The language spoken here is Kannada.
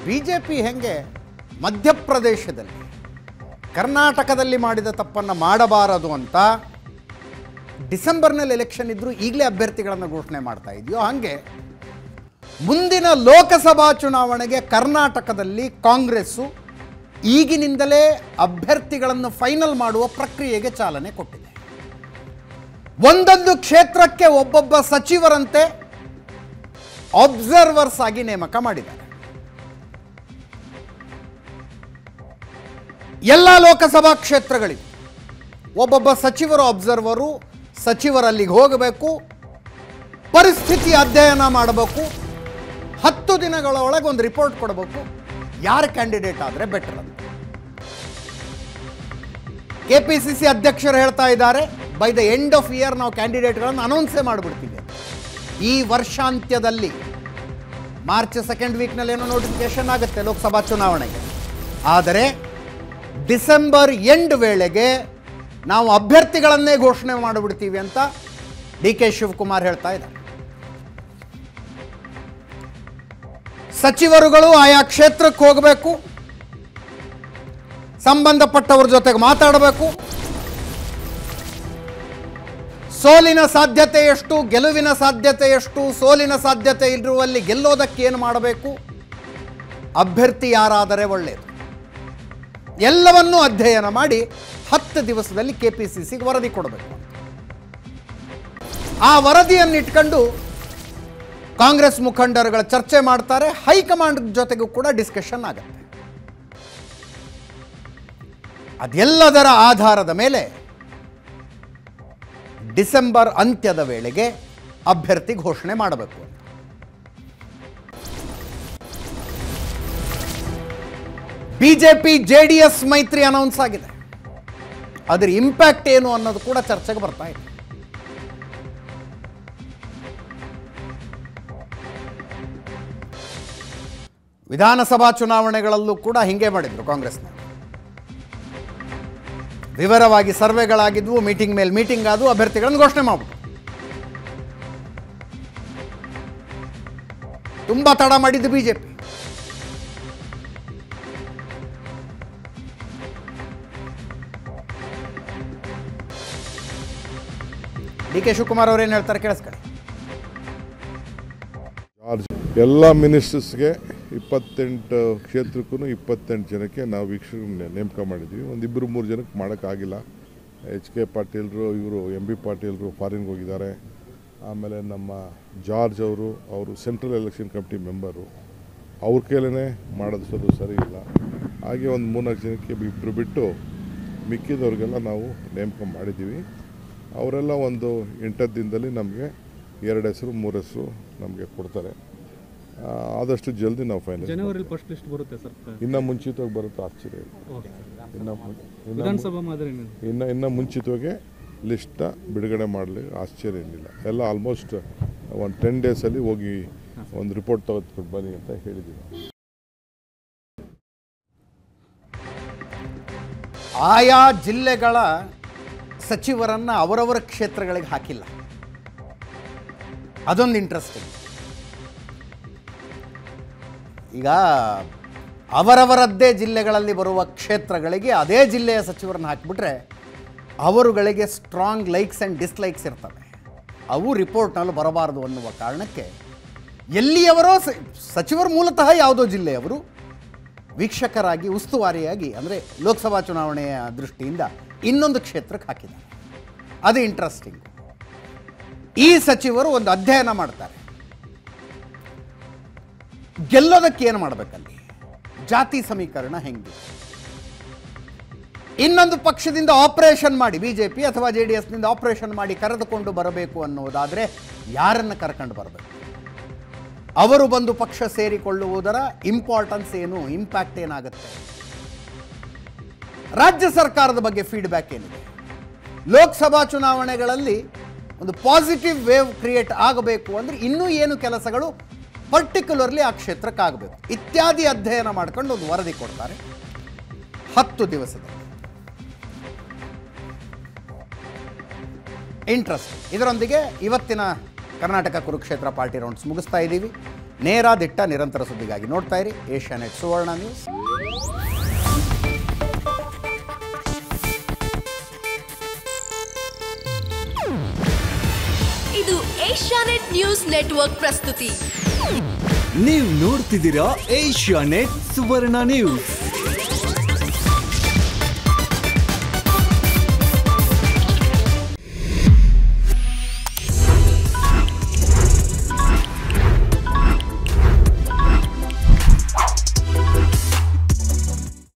ಬಿ ಜೆ ಪಿ ಹೆಂಗೆ ಮಧ್ಯಪ್ರದೇಶದಲ್ಲಿ ಕರ್ನಾಟಕದಲ್ಲಿ ಮಾಡಿದ ತಪ್ಪನ್ನು ಮಾಡಬಾರದು ಅಂತ ಡಿಸೆಂಬರ್ನಲ್ಲಿ ಎಲೆಕ್ಷನ್ ಇದ್ದರೂ ಈಗಲೇ ಅಭ್ಯರ್ಥಿಗಳನ್ನು ಘೋಷಣೆ ಮಾಡ್ತಾ ಇದೆಯೋ ಹಾಗೆ ಮುಂದಿನ ಲೋಕಸಭಾ ಚುನಾವಣೆಗೆ ಕರ್ನಾಟಕದಲ್ಲಿ ಕಾಂಗ್ರೆಸ್ಸು ಈಗಿನಿಂದಲೇ ಅಭ್ಯರ್ಥಿಗಳನ್ನು ಫೈನಲ್ ಮಾಡುವ ಪ್ರಕ್ರಿಯೆಗೆ ಚಾಲನೆ ಕೊಟ್ಟಿದೆ ಒಂದೊಂದು ಕ್ಷೇತ್ರಕ್ಕೆ ಒಬ್ಬೊಬ್ಬ ಸಚಿವರಂತೆ ಅಬ್ಸರ್ವರ್ಸ್ ಆಗಿ ನೇಮಕ ಮಾಡಿದ್ದಾರೆ ಎಲ್ಲ ಲೋಕಸಭಾ ಕ್ಷೇತ್ರಗಳಿವೆ ಒಬ್ಬೊಬ್ಬ ಸಚಿವರು ಅಬ್ಸರ್ವರು ಸಚಿವರಲ್ಲಿಗೆ ಹೋಗಬೇಕು ಪರಿಸ್ಥಿತಿ ಅಧ್ಯಯನ ಮಾಡಬೇಕು ಹತ್ತು ದಿನಗಳ ಒಳಗೆ ಒಂದು ರಿಪೋರ್ಟ್ ಕೊಡಬೇಕು ಯಾರು ಕ್ಯಾಂಡಿಡೇಟ್ ಆದರೆ ಬೆಟರ್ ಅಂತ ಕೆ ಪಿ ಸಿ ಸಿ ಅಧ್ಯಕ್ಷರು ಹೇಳ್ತಾ ಇದ್ದಾರೆ by the end of year ನಾವು ಕ್ಯಾಂಡಿಡೇಟ್ಗಳನ್ನು ಅನೌನ್ಸೇ ಮಾಡಿಬಿಡ್ತೀವಿ ಅಂತ. ಈ ವರ್ಷಾಂತ್ಯದಲ್ಲಿ ಮಾರ್ಚ್ ಸೆಕೆಂಡ್ ವೀಕ್ನಲ್ಲಿ ಏನೋ ನೋಟಿಫಿಕೇಶನ್ ಆಗುತ್ತೆ ಲೋಕಸಭಾ ಚುನಾವಣೆಗೆ ಆದರೆ ಡಿಸೆಂಬರ್ ಎಂಡ್ ವೇಳೆಗೆ ನಾವು ಅಭ್ಯರ್ಥಿಗಳನ್ನೇ ಘೋಷಣೆ ಮಾಡಿಬಿಡ್ತೀವಿ ಅಂತ ಡಿ ಕೆ ಶಿವಕುಮಾರ್ ಹೇಳ್ತಾ ಇದ್ದಾರೆ ಸಚಿವರುಗಳು ಆಯಾ ಕ್ಷೇತ್ರಕ್ಕೆ ಹೋಗಬೇಕು ಸಂಬಂಧಪಟ್ಟವ್ರ ಜೊತೆಗೆ ಮಾತಾಡಬೇಕು ಸೋಲಿನ ಸಾಧ್ಯತೆ ಎಷ್ಟು ಗೆಲುವಿನ ಸಾಧ್ಯತೆ ಎಷ್ಟು ಸೋಲಿನ ಸಾಧ್ಯತೆ ಇರುವಲ್ಲಿ ಗೆಲ್ಲೋದಕ್ಕೆ ಏನು ಮಾಡಬೇಕು ಅಭ್ಯರ್ಥಿ ಯಾರಾದರೆ ಒಳ್ಳೆಯದು ಎಲ್ಲವನ್ನೂ ಅಧ್ಯಯನ ಮಾಡಿ ಹತ್ತು ದಿವಸದಲ್ಲಿ ಕೆ ಪಿ ಸಿ ಸಿಗೆ ವರದಿ ಕೊಡಬೇಕು ಆ ವರದಿಯನ್ನು ಇಟ್ಕೊಂಡು ಕಾಂಗ್ರೆಸ್ ಮುಖಂಡರುಗಳ ಚರ್ಚೆ ಮಾಡ್ತಾರೆ ಹೈಕಮಾಂಡ್ ಜೊತೆಗೂ ಕೂಡ ಡಿಸ್ಕಷನ್ ಆಗುತ್ತೆ ಅದೆಲ್ಲದರ ಆಧಾರದ ಮೇಲೆ ಡಿಸೆಂಬರ್ ಅಂತ್ಯದ ವೇಳೆಗೆ ಅಭ್ಯರ್ಥಿ ಘೋಷಣೆ ಮಾಡಬೇಕು ಅಂತ ಬಿಜೆಪಿ ಜೆ ಡಿ ಎಸ್ ಮೈತ್ರಿ ಅನೌನ್ಸ್ ಆಗಿದೆ ಅದರ ಇಂಪ್ಯಾಕ್ಟ್ ಏನು ಅನ್ನೋದು ಕೂಡ ಚರ್ಚೆಗೆ ಬರ್ತಾ ಇದೆ ವಿಧಾನಸಭಾ ಚುನಾವಣೆಗಳಲ್ಲೂ ಕೂಡ ಹಿಂಗೆ ಮಾಡಿದ್ರು ಕಾಂಗ್ರೆಸ್ನ ವಿವರವಾಗಿ ಸರ್ವೆಗಳಾಗಿದ್ವು ಮೀಟಿಂಗ್ ಮೇಲೆ ಮೀಟಿಂಗ್ ಆದವು ಅಭ್ಯರ್ಥಿಗಳನ್ನು ಘೋಷಣೆ ಮಾಡ್ಬಿಟ್ಟು ತುಂಬಾ ತಡ ಮಾಡಿದ್ದು ಬಿಜೆಪಿ ಡಿ ಕೆ ಶಿವಕುಮಾರ್ ಅವ್ರೇನು ಹೇಳ್ತಾರೆ ಕೇಳಿಸ್ಕೊಳ್ಳಿ ಚಾರ್ಜ್ ಎಲ್ಲ ಮಿನಿಸ್ಟರ್ಸ್ಗೆ ಇಪ್ಪತ್ತೆಂಟು ಕ್ಷೇತ್ರಕ್ಕೂ ಇಪ್ಪತ್ತೆಂಟು ಜನಕ್ಕೆ ನಾವು ವೀಕ್ಷಕರು ನೇಮಕ ಮಾಡಿದ್ದೀವಿ ಒಂದು ಇಬ್ಬರು ಮೂರು ಜನಕ್ಕೆ ಮಾಡೋಕ್ಕಾಗಿಲ್ಲ ಎಚ್ ಕೆ ಪಾಟೀಲ್ರು ಇವರು ಎಂ ಬಿ ಪಾಟೀಲ್ರು ಫಾರಿನ್ಗೆ ಹೋಗಿದ್ದಾರೆ ಆಮೇಲೆ ನಮ್ಮ ಜಾರ್ಜ್ ಅವರು ಅವರು ಸೆಂಟ್ರಲ್ ಎಲೆಕ್ಷನ್ ಕಮಿಟಿ ಮೆಂಬರು ಅವ್ರ ಕೈಲೇ ಮಾಡೋದು ಸ್ವಲ್ಪ ಸರಿ ಇಲ್ಲ ಹಾಗೆ ಒಂದು ಮೂರ್ನಾಲ್ಕು ಜನಕ್ಕೆ ಇಬ್ಬರು ಬಿಟ್ಟು ಮಿಕ್ಕಿದವ್ರಿಗೆಲ್ಲ ನಾವು ನೇಮಕ ಮಾಡಿದ್ದೀವಿ ಅವರೆಲ್ಲ ಒಂದು ಎಂಟತ್ತು ದಿನದಲ್ಲಿ ನಮಗೆ ಎರಡು ಹೆಸರು ಮೂರು ಹೆಸರು ನಮಗೆ ಕೊಡ್ತಾರೆ ಆ, ಆದಷ್ಟು ಜಲ್ದಿ ನಾವು ಫೈನಲ್ ಜನವರಿ ಫಸ್ಟ್ ಲಿಸ್ಟ್ ಬರುತ್ತೆ ಸರ್ ಇನ್ನು ಮುಂಚಿತವಾಗಿ ಬರುತ್ತೆ ಆಶ್ಚರ್ಯ ಇಲ್ಲ ಇನ್ನು ಮು- ಇನ್ನು ವಿಧಾನಸಭಾ ಮಾದರಿ ಇನ್ನು ಇನ್ನು ಮುಂಚಿತವಾಗಿ ಲಿಸ್ಟ್ನ ಬಿಡುಗಡೆ ಮಾಡಲಿ ಆಶ್ಚರ್ಯ ಏನಿಲ್ಲ ಎಲ್ಲ ಆಲ್ಮೋಸ್ಟ್ ಒಂದು ಟೆನ್ ಡೇಸಲ್ಲಿ ಹೋಗಿ ಒಂದು ರಿಪೋರ್ಟ್ ತೆಗೆದುಕೊಂಡು ಬನ್ನಿ ಅಂತ ಹೇಳಿದ್ದೀವಿ ಆಯಾ ಜಿಲ್ಲೆಗಳ ಸಚಿವರನ್ನ ಅವರವರ ಕ್ಷೇತ್ರಗಳಿಗೆ ಹಾಕಿಲ್ಲ ಅದೊಂದು ಇಂಟ್ರೆಸ್ಟಿಂಗ್ ಈಗ ಅವರವರದ್ದೇ ಜಿಲ್ಲೆಗಳಲ್ಲಿ ಬರುವ ಕ್ಷೇತ್ರಗಳಿಗೆ ಅದೇ ಜಿಲ್ಲೆಯ ಸಚಿವರನ್ನ ಹಾಕಿಬಿಟ್ರೆ ಅವರುಗಳಿಗೆ ಸ್ಟ್ರಾಂಗ್ ಲೈಕ್ಸ್ ಆ್ಯಂಡ್ ಡಿಸ್ಲೈಕ್ಸ್ ಇರ್ತವೆ ಅವು ರಿಪೋರ್ಟ್ನಲ್ಲಿ ಬರಬಾರದು ಅನ್ನುವ ಕಾರಣಕ್ಕೆ ಎಲ್ಲಿಯವರೋ ಸ- ಸಚಿವರು ಮೂಲತಃ ಯಾವುದೋ ಜಿಲ್ಲೆಯವರು ವೀಕ್ಷಕರಾಗಿ ಉಸ್ತುವಾರಿಯಾಗಿ ಅಂದರೆ ಲೋಕಸಭಾ ಚುನಾವಣೆಯ ದೃಷ್ಟಿಯಿಂದ ಇನ್ನೊಂದು ಕ್ಷೇತ್ರಕ್ಕೆ ಹಾಕಿದ್ದಾರೆ ಅದು ಇಂಟ್ರೆಸ್ಟಿಂಗ್ ಈ ಸಚಿವರು ಒಂದು ಅಧ್ಯಯನ ಮಾಡ್ತಾರೆ ಗೆಲ್ಲೋದಕ್ಕೆ ಏನು ಮಾಡಬೇಕಲ್ಲಿ ಜಾತಿ ಸಮೀಕರಣ ಹೆಂಗೆ ಇನ್ನೊಂದು ಪಕ್ಷದಿಂದ ಆಪರೇಷನ್ ಮಾಡಿ ಬಿಜೆಪಿ ಅಥವಾ ಜೆ ಡಿ ಎಸ್ನಿಂದ ಆಪರೇಷನ್ ಮಾಡಿ ಕರೆದುಕೊಂಡು ಬರಬೇಕು ಅನ್ನುವುದಾದರೆ ಯಾರನ್ನು ಕರ್ಕೊಂಡು ಬರಬೇಕು ಅವರು ಬಂದು ಪಕ್ಷ ಸೇರಿಕೊಳ್ಳುವುದರ ಇಂಪಾರ್ಟೆನ್ಸ್ ಏನು ಇಂಪ್ಯಾಕ್ಟ್ ಏನಾಗುತ್ತೆ ರಾಜ್ಯ ಸರ್ಕಾರದ ಬಗ್ಗೆ ಫೀಡ್ಬ್ಯಾಕ್ ಏನಿದೆ ಲೋಕಸಭಾ ಚುನಾವಣೆಗಳಲ್ಲಿ ಒಂದು ಪಾಸಿಟಿವ್ ವೇವ್ ಕ್ರಿಯೇಟ್ ಆಗಬೇಕು ಅಂದರೆ ಇನ್ನೂ ಏನು ಕೆಲಸಗಳು ಪರ್ಟಿಕ್ಯುಲರ್ಲಿ ಆ ಕ್ಷೇತ್ರಕ್ಕೆ ಆಗಬೇಕು ಇತ್ಯಾದಿ ಅಧ್ಯಯನ ಮಾಡ್ಕೊಂಡು ಒಂದು ವರದಿ ಕೊಡ್ತಾರೆ ಹತ್ತು ದಿವಸದಲ್ಲಿ ಇಂಟ್ರೆಸ್ಟ್ ಇದರೊಂದಿಗೆ ಇವತ್ತಿನ ಕರ್ನಾಟಕ ಕುರುಕ್ಷೇತ್ರ ಪಾರ್ಟಿ ರೌಂಡ್ಸ್ ಮುಗಿಸ್ತಾ ಇದ್ದೀವಿ ನೇರ ದಿಟ್ಟ ನಿರಂತರ ಸುದ್ದಿಗಾಗಿ ನೋಡ್ತಾ ಇರಿ ಏಷ್ಯಾನೆಟ್ ಸುವರ್ಣ ನ್ಯೂಸ್ ಇದು ಏಷ್ಯಾನೆಟ್ ನ್ಯೂಸ್ ನೆಟ್ವರ್ಕ್ ಪ್ರಸ್ತುತಿ ನೀವು ನೋಡ್ತಿದ್ದೀರಾ ಏಷ್ಯಾ ನೆಟ್ ಸುವರ್ಣ ನ್ಯೂಸ್